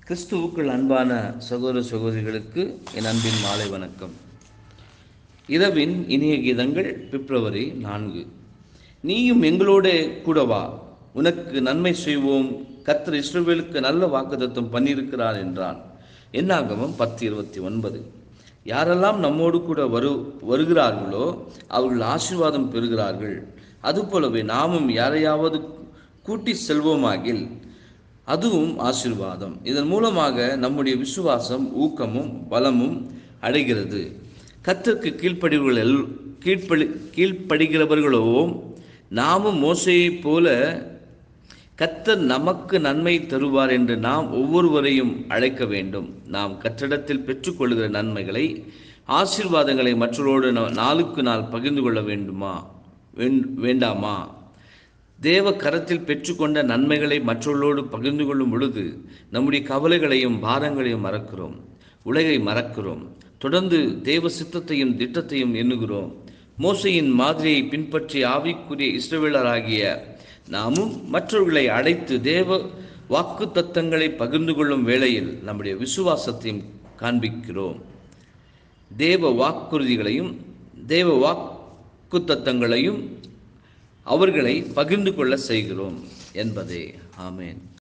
கிறிஸ்துவுக்குள் அன்பான சகோதர சகோதரிகளுக்கு என் அன்பின் மாலை வணக்கம் இரவின் இனிய கீதங்கள் பிப்ரவரி நான்கு நீயும் எங்களோட கூட வா உனக்கு நன்மை செய்வோம் கர்த்தர் இஸ்ரவேலுக்கு நல்ல வாக்குத்தத்தம் பண்ணியிருக்கிறார் என்றான் என்னாகமம் பத்து இருபத்தி ஒன்பது யாரெல்லாம் நம்மோடு கூட வரு வருகிறார்களோ அவர்கள் ஆசீர்வாதம் பெறுகிறார்கள் அதுபோலவே நாமும் யாரையாவது கூட்டி செல்வோமாகில் அதுவும் ஆசீர்வாதம் இதன் மூலமாக நம்முடைய விசுவாசம் ஊக்கமும் பலமும் அடைகிறது கத்திற்கு கீழ்ப்படிவர்கள் எல் கீழ்ப்படி கீழ்ப்படுகிறவர்களோ நாமும் மோசையைப் போல கத்தர் நமக்கு நன்மை தருவார் என்று நாம் ஒவ்வொருவரையும் அழைக்க வேண்டும் நாம் கற்றிடத்தில் பெற்றுக்கொள்கிற நன்மைகளை ஆசீர்வாதங்களை மற்றவரோடு நா- நாளுக்கு நாள் பகிர்ந்து கொள்ள வேண்டுமா வேண்- வேண்டாமா தேவ கரத்தில் பெற்றுக்கொண்ட நன்மைகளை மற்றவர்களோடு பகிர்ந்து கொள்ளும் பொழுது நம்முடைய கவலைகளையும் பாரங்களையும் மறக்கிறோம் உலகை மறக்கிறோம் தொடர்ந்து தேவ சித்தத்தையும் திட்டத்தையும் எண்ணுகிறோம் மோசையின் மாதிரியை பின்பற்றி ஆவிக்குரிய இஸ்ரவேலராகிய நாமும் மற்றவர்களை அழைத்து தேவ வாக்கு தத்தங்களை பகிர்ந்து கொள்ளும் வேளையில் நம்முடைய விசுவாசத்தையும் காண்பிக்கிறோம் தேவ வாக்குறுதிகளையும் தேவ வாக்குத்தத்தங்களையும் அவர்களை பகிர்ந்து கொள்ள செய்கிறோம் என்பதே ஆமேன்